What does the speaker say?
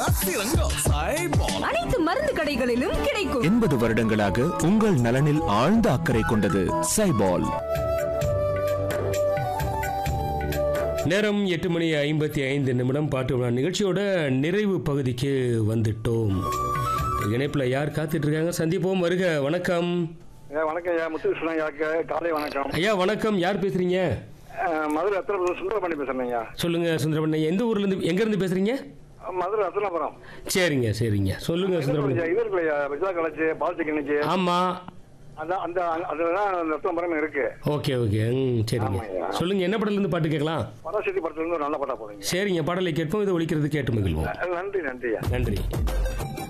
சிறங்கம் சைபால் அனைத்து மருந்து கடைகளிலும் கிடைக்கும் எண்பது வருடங்களாக உங்கள் நலனில் ஆழ்ந்த அக்கறை கொண்டது சைபால் நேரம் எட்டு மணி ஐம்பத்தி ஐந்து நிமிடம் பாட்டு விழா நிகழ்ச்சியோட நிறைவு பகுதிக்கு வந்துட்டோம் இணைப்பில் யார் காத்துட்டு இருக்காங்க சந்திப்போம் வருக வணக்கம் ஐயா வணக்கம் ஐயா முத்துகிருஷ்ணன் ஐயாக்கு காலை வணக்கம் ஐயா வணக்கம் யார் பேசுறீங்க அஹ், மதுரை அத்தனை சுந்தரபாண்டி பேசுறேன் ஐயா சொல்லுங்க சுந்தரபண்ண எந்த ஊர்ல இருந்து எங்க இருந்து பேசுறீங்க மதுரை அத்தனாபுரம் சரிங்க சரிங்க சொல்லுங்க சுந்தரபண்ண இது இருக்கு ஐயா விஜயா காலேஜ் பாலிடெக்னிக் ஆமா அதான் அந்த அதுதான் அந்த அத்தனாபுரம் இருக்கு ஓகே ஓகே ம் சரிங்க ஆமாய்யா. சொல்லுங்க என்ன படத்துல இருந்து பாட்டு கேட்கலாம் பராசக்தி படத்துல இருந்து ஒரு நல்ல பாட்டா போடுங்க சரிங்க பாடலை கேட்போம் இதை ஒழிக்கிறது கேட்டு மகிழ்வோம் நன்றி நன்றி ஐயா நன்றி